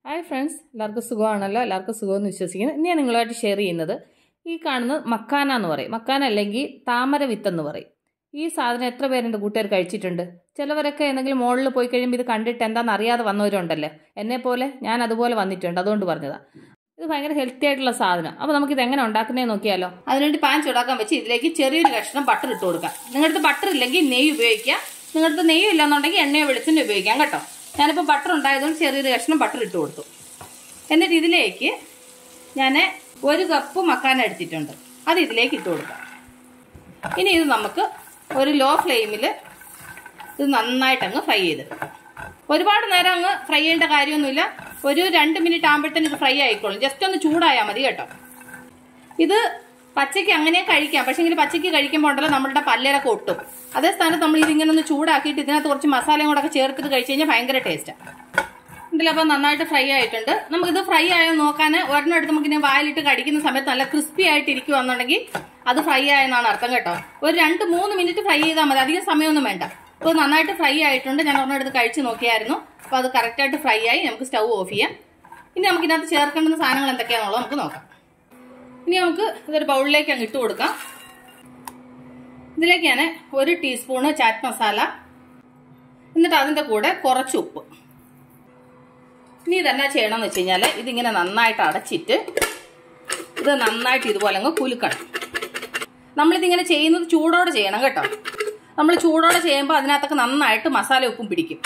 hi friends എല്ലാവർക്കും സുഖമാണല്ലോ എല്ലാവർക്കും സുഖമെന്ന് വിശ്വസിക്കുന്നു ഇനി ഞാൻ നിങ്ങളുമായിട്ട് ഷെയർ ചെയ്യുന്നത് ഈ കാണുന്നത് മക്കാന എന്ന് പറയും മക്കാന അല്ലെങ്കിൽ താമര വിത്തെന്ന് പറയും ഈ സാധനം എത്ര പേരുണ്ട് കൂട്ടുകാർ കഴിച്ചിട്ടുണ്ട് ചിലവരൊക്കെ എന്തെങ്കിലും മുകളിൽ പോയി കഴിയുമ്പോൾ ഇത് കണ്ടിട്ട് എന്താണെന്ന് അറിയാതെ വന്നവരുണ്ടല്ലോ എന്നെ പോലെ ഞാൻ അതുപോലെ വന്നിട്ടുണ്ട് അതുകൊണ്ട് പറഞ്ഞതാണ് ഇത് ഭയങ്കര ഹെൽത്തി ആയിട്ടുള്ള സാധനം അപ്പോൾ നമുക്കിത് എങ്ങനെ ഉണ്ടാക്കുന്നതെന്ന് നോക്കിയാലോ അതിനുവേണ്ടി പാൻ ചൂടാക്കാൻ വെച്ച് ഇതിലേക്ക് ചെറിയൊരു കഷ്ണം ബട്ടർ ഇട്ട് കൊടുക്കാം നിങ്ങളുടെ ബട്ടർ ഇല്ലെങ്കിൽ നെയ്യ് ഉപയോഗിക്കാം നിങ്ങളുടെ നെയ്യ് ഇല്ലെന്നുണ്ടെങ്കിൽ എണ്ണയോ വെളിച്ചെണ്ണ ഉപയോഗിക്കാം കേട്ടോ ഞാനിപ്പോൾ ബട്ടർ ഉണ്ടായതുകൊണ്ട് ചെറിയൊരു കഷ്ണം ബട്ടർ ഇട്ട് കൊടുത്തു എന്നിട്ട് ഇതിലേക്ക് ഞാൻ ഒരു കപ്പ് മക്കാന എടുത്തിട്ടുണ്ട് അത് ഇതിലേക്ക് ഇട്ട് കൊടുക്കാം ഇനി ഇത് നമുക്ക് ഒരു ലോ ഫ്ലെയിമിൽ ഇത് നന്നായിട്ട് അങ്ങ് ഫ്രൈ ചെയ്തെടുക്കാം ഒരുപാട് നേരം അങ്ങ് ഫ്രൈ ചെയ്യേണ്ട കാര്യമൊന്നുമില്ല ഒരു രണ്ട് മിനിറ്റ് ആകുമ്പോഴത്തേന് ഇത് ഫ്രൈ ആയിക്കോളും ജസ്റ്റ് ഒന്ന് ചൂടായാൽ മതി കേട്ടോ ഇത് പച്ചയ്ക്ക് അങ്ങനെ കഴിക്കാം പക്ഷേ എങ്കിൽ പച്ചയ്ക്ക് കഴിക്കുമ്പോൾ ഉണ്ടല്ലോ നമ്മളുടെ പല്ലിലൊക്കെ ഒട്ടും അതേ സ്ഥാനത്ത് നമ്മൾ ഇതിങ്ങനെ ഒന്ന് ചൂടാക്കിയിട്ട് ഇതിനകത്ത് കുറച്ച് മസാലയും കൂടെ ഒക്കെ ചേർത്തിട്ട് കഴിച്ച് കഴിഞ്ഞാൽ ഭയങ്കര ടേസ്റ്റാണ് ഇതിൽ അപ്പോൾ നന്നായിട്ട് ഫ്രൈ ആയിട്ടുണ്ട് നമുക്കിത് ഫ്രൈ ആയോ നോക്കാൻ ഒരെണ്ണം എടുത്ത് നമുക്ക് ഇങ്ങനെ വായിലിട്ട് കടിക്കുന്ന സമയത്ത് നല്ല ക്രിസ്പി ആയിട്ട് ഇരിക്കുവാന്നുണ്ടെങ്കിൽ അത് ഫ്രൈ ആയെന്നാണ് അർത്ഥം കേട്ടോ ഒരു രണ്ട് മൂന്ന് മിനിറ്റ് ഫ്രൈ ചെയ്താൽ മതി അധികം സമയമൊന്നും വേണ്ട അപ്പോൾ നന്നായിട്ട് ഫ്രൈ ആയിട്ടുണ്ട് ഞാൻ ഒരെണ്ണം എടുത്ത് കഴിച്ച് നോക്കിയായിരുന്നു അപ്പോൾ അത് കറക്റ്റായിട്ട് ഫ്രൈ ആയി നമുക്ക് സ്റ്റൗ ഓഫ് ചെയ്യാം ഇനി നമുക്ക് ഇതിനകത്ത് ചേർക്കേണ്ടുന്ന സാധനങ്ങൾ എന്തൊക്കെയാണെന്നുള്ളത് നമുക്ക് നോക്കാം ഇനി നമുക്ക് ഇതൊരു ബൗളിലേക്ക് അങ്ങ് ഇട്ട് കൊടുക്കാം ഇതിലേക്ക് ഞാൻ ഒരു ടീസ്പൂണ് ചാറ്റ് മസാല എന്നിട്ട് അതിൻ്റെ കൂടെ കുറച്ച് ഉപ്പ് ഇനി ഇതെന്നാ ചെയ്യണമെന്ന് വെച്ച് കഴിഞ്ഞാൽ ഇതിങ്ങനെ നന്നായിട്ട് അടച്ചിട്ട് ഇത് നന്നായിട്ട് ഇതുപോലെ അങ്ങ് കുലുക്കണം നമ്മളിതിങ്ങനെ ചെയ്യുന്നത് ചൂടോടെ ചെയ്യണം കേട്ടോ നമ്മൾ ചൂടോടെ ചെയ്യുമ്പോൾ അതിനകത്തൊക്കെ നന്നായിട്ട് മസാല ഉപ്പും പിടിക്കും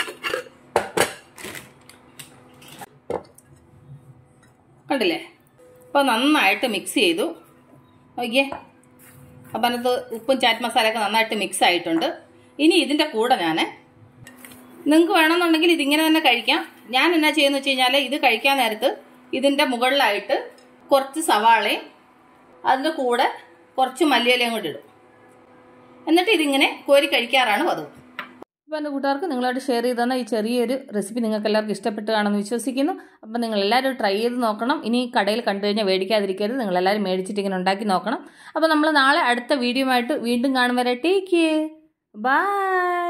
കണ്ടില്ലേ അപ്പോൾ നന്നായിട്ട് മിക്സ് ചെയ്തു നോക്കിയേ അപ്പം അതിനകത്ത് ഉപ്പും ചാറ്റ് മസാലയൊക്കെ നന്നായിട്ട് മിക്സ് ആയിട്ടുണ്ട് ഇനി ഇതിൻ്റെ കൂടെ ഞാൻ നിങ്ങൾക്ക് വേണമെന്നുണ്ടെങ്കിൽ ഇതിങ്ങനെ തന്നെ കഴിക്കാം ഞാൻ എന്നാ ചെയ്യുന്നത് വെച്ച് കഴിഞ്ഞാൽ ഇത് കഴിക്കാൻ നേരത്ത് ഇതിൻ്റെ മുകളിലായിട്ട് കുറച്ച് സവാളയും അതിൻ്റെ കൂടെ കുറച്ച് മല്ലിയിലയും കൂടി ഇടും എന്നിട്ട് ഇതിങ്ങനെ കോരി കഴിക്കാറാണ് പതിവ് അപ്പോൾ എൻ്റെ കൂട്ടുകാർക്ക് നിങ്ങളായിട്ട് ഷെയർ ചെയ്ത് തന്ന ഈ ചെറിയൊരു റെസിപ്പി നിങ്ങൾക്ക് എല്ലാവർക്കും ഇഷ്ടപ്പെട്ട് കാണുമെന്ന് വിശ്വസിക്കുന്നു അപ്പം നിങ്ങൾ എല്ലാവരും ട്രൈ ചെയ്ത് നോക്കണം ഇനി കടയിൽ കണ്ടു കഴിഞ്ഞാൽ മേടിക്കാതിരിക്കരുത് നിങ്ങൾ എല്ലാവരും മേടിച്ചിട്ട് ഇങ്ങനെ ഉണ്ടാക്കി നോക്കണം അപ്പോൾ നമ്മൾ നാളെ അടുത്ത വീഡിയോ ആയിട്ട് വീണ്ടും കാണും വരെ ടേക്ക് ബൈ